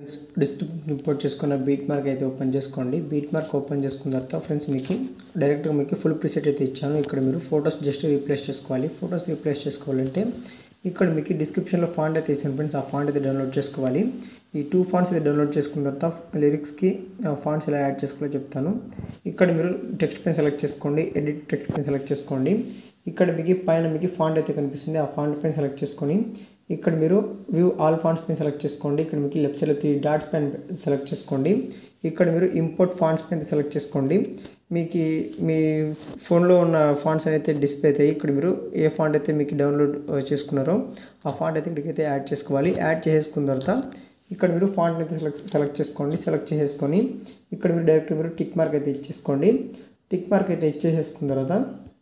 friends description import చేసుకున్న beat mark అయితే open చేసుకోండి బీట్ మార్క్ ఓపెన్ చేసుకున్న తర్వాత ఫ్రెండ్స్ మీకు డైరెక్ట్గా మీకు ఫుల్ ప్రిసెట్ అయితే ఇచ్చాను ఇక్కడ మీరు ఫొటోస్ జస్ట్ రీప్లేస్ చేసుకోవాలి ఫొటోస్ రీప్లేస్ చేసుకోవాలంటే ఇక్కడ మీకు డిస్క్రిప్షన్లో ఫాంట్ అయితే ఇస్తాను ఫ్రెండ్స్ ఆ ఫాంట్ అయితే డౌన్లోడ్ చేసుకోవాలి ఈ టూ ఫాంట్స్ అయితే డౌన్లోడ్ చేసుకున్న తర్వాత లిరిక్స్కి ఫాంట్స్ ఎలా యాడ్ చేసుకోవాలో చెప్తాను ఇక్కడ మీరు టెక్స్ట్ పెన్ సెలెక్ట్ చేసుకోండి ఎడిట్ టెక్స్ట్ పెన్ సెలెక్ట్ చేసుకోండి ఇక్కడ మీకు పైన మీకు ఫాంట్ అయితే కనిపిస్తుంది ఆ ఫాంట్ పెన్ సెలెక్ట్ చేసుకొని ఇక్కడ మీరు వ్యూ ఆల్ ఫాంట్స్ పైన సెలెక్ట్ చేసుకోండి ఇక్కడ మీకు లెఫ్ట్ సైడ్లో త్రీ డాట్స్ పైన సెలెక్ట్ చేసుకోండి ఇక్కడ మీరు ఇంపోర్ట్ ఫాంట్స్ పైన సెలెక్ట్ చేసుకోండి మీకు మీ ఫోన్లో ఉన్న ఫాంట్స్ అయితే డిస్ప్లే అవుతాయి ఇక్కడ మీరు ఏ ఫాంట్ అయితే మీకు డౌన్లోడ్ చేసుకున్నారో ఆ ఫాంట్ అయితే ఇక్కడికైతే యాడ్ చేసుకోవాలి యాడ్ చేసుకున్న తర్వాత ఇక్కడ మీరు ఫాంట్ అయితే సెలెక్ట్ సెలెక్ట్ చేసుకోండి సెలెక్ట్ చేసేసుకొని ఇక్కడ మీరు డైరెక్ట్ మీరు టిక్ మార్క్ అయితే ఇచ్చేసుకోండి టిక్ మార్క్ అయితే ఇచ్చేసేసుకున్న తర్వాత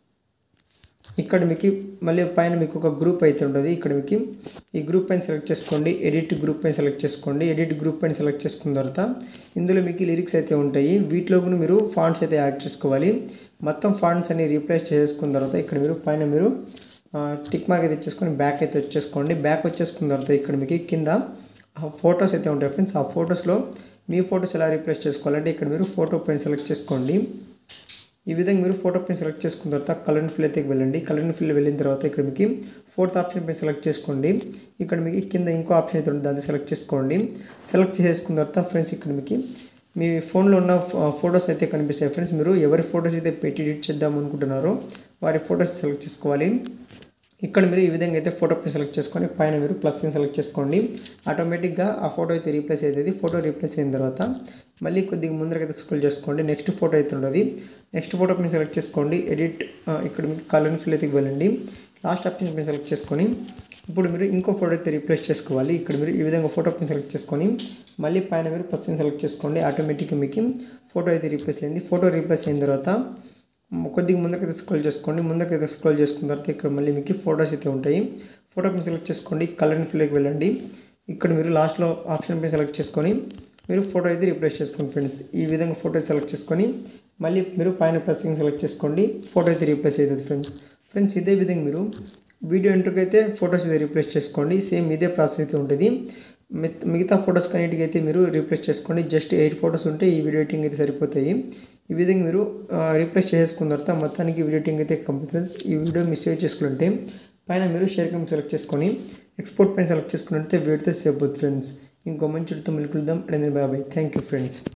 ఇక్కడ మీకు మళ్ళీ పైన మీకు ఒక గ్రూప్ అయితే ఉంటుంది ఇక్కడ మీకు ఈ గ్రూప్ పైన సెలెక్ట్ చేసుకోండి ఎడిట్ గ్రూప్ పైన సెలెక్ట్ చేసుకోండి ఎడిట్ గ్రూప్ పైన సెలెక్ట్ చేసుకున్న తర్వాత ఇందులో మీకు లిరిక్స్ అయితే ఉంటాయి వీటిలో కూడా మీరు ఫాంట్స్ అయితే యాడ్ చేసుకోవాలి మొత్తం ఫాంట్స్ అన్ని రీప్లేస్ చేసుకున్న తర్వాత ఇక్కడ మీరు పైన మీరు టిక్ మార్క్ అయితే ఇచ్చేసుకొని బ్యాక్ అయితే వచ్చేసుకోండి బ్యాక్ వచ్చేసుకున్న తర్వాత ఇక్కడ మీకు కింద ఫొటోస్ అయితే ఉంటాయి ఫ్రెండ్స్ ఆ ఫొటోస్లో మీ ఫొటోస్ ఎలా రీప్లేస్ చేసుకోవాలంటే ఇక్కడ మీరు ఫోటో పైన సెలెక్ట్ చేసుకోండి ఈ విధంగా మీరు ఫోటో పైన సెలెక్ట్ చేసుకున్న తర్వాత కలర్ ఫిల్ అయితే వెళ్ళండి కలర్ ఫిల్ వెళ్ళిన తర్వాత ఇక్కడ మీకు ఫోర్త్ ఆప్షన్ పైన సెలెక్ట్ చేసుకోండి ఇక్కడ మీకు కింద ఇంకో ఆప్షన్ అయితే ఉంటుంది దాన్ని సెలెక్ట్ చేసుకోండి సెలెక్ట్ చేసుకున్న తర్వాత ఫ్రెండ్స్ ఇక్కడ మీకు మీ ఫోన్లో ఉన్న ఫొటోస్ అయితే కనిపిస్తాయి ఫ్రెండ్స్ మీరు ఎవరి ఫొటోస్ అయితే పెట్టి ఎడిట్ చేద్దాం అనుకుంటున్నారో వారి ఫొటోస్ సెలెక్ట్ చేసుకోవాలి ఇక్కడ మీరు ఈ విధంగా అయితే ఫోటో సెలెక్ట్ చేసుకొని పైన మీరు ప్లస్ సెలెక్ట్ చేసుకోండి ఆటోమేటిక్గా ఆ ఫోటో అయితే రీప్లేస్ అవుతుంది ఫోటో రీప్లేస్ అయిన తర్వాత మళ్ళీ కొద్దిగా ముందరకైతే స్క్రోల్ చేసుకోండి నెక్స్ట్ ఫోటో అయితే ఉండదు నెక్స్ట్ ఫోటో పైన సెలెక్ట్ చేసుకోండి ఎడిట్ ఇక్కడ మీకు కలర్ ఫిల్ అయితే వెళ్ళండి లాస్ట్ ఆప్షన్ పైన సెలెక్ట్ చేసుకొని ఇప్పుడు మీరు ఇంకో ఫోటో అయితే రీప్లేస్ చేసుకోవాలి ఇక్కడ మీరు ఈ విధంగా ఫోటో పైన సెలెక్ట్ చేసుకొని మళ్ళీ పైన మీరు పర్సన్ సెలెక్ట్ చేసుకోండి ఆటోమేటిక్గా మీకు ఫోటో అయితే రీప్లేస్ అయింది ఫోటో రీప్లేస్ అయిన తర్వాత కొద్దిగా ముందుకైతే స్క్రోల్ చేసుకోండి ముందుకైతే స్క్రోల్ చేసుకున్న తర్వాత ఇక్కడ మళ్ళీ మీకు ఫొటోస్ అయితే ఉంటాయి ఫోటో పైన సెలెక్ట్ చేసుకోండి కలర్ ఫిల్కి వెళ్ళండి ఇక్కడ మీరు లాస్ట్లో ఆప్షన్ పైన సెలెక్ట్ చేసుకొని మీరు ఫోటో అయితే రీప్లేస్ చేసుకోండి ఫ్రెండ్స్ ఈ విధంగా ఫోటో సెలెక్ట్ చేసుకొని మళ్ళీ మీరు పైన ప్లస్సింగ్ సెలెక్ట్ చేసుకోండి ఫోటో అయితే రీప్లేస్ అవుతుంది ఫ్రెండ్స్ ఫ్రెండ్స్ ఇదే విధంగా మీరు వీడియో ఇంటర్కి అయితే ఫొటోస్ అయితే రీప్లేస్ చేసుకోండి సేమ్ ఇదే ప్రాసెస్ అయితే ఉంటుంది మిగతా ఫొటోస్ కన్నిటికి అయితే మీరు రీప్లేస్ చేసుకోండి జస్ట్ ఎయిట్ ఫొటోస్ ఉంటే ఈ వీడియో ఎడిటింగ్ అయితే సరిపోతాయి ఈ విధంగా మీరు రీప్లేస్ చేసుకున్న తర్వాత మొత్తానికి వీడియో ఎడిటింగ్ అయితే కంప్లీట్ ఫ్రెండ్స్ ఈ వీడియో మిస్ సేవ్ చేసుకుంటే పైన మీరు షేర్ కమ్ సెలెక్ట్ చేసుకొని ఎక్స్పోర్ట్ పైన సెలెక్ట్ చేసుకున్నట్టే వీడియోతో సేవ్ అవుతుంది ఫ్రెండ్స్ ఇంకో మంచి మళ్ళీ కలుద్దాం బాబాయ్ థ్యాంక్ యూ ఫ్రెండ్స్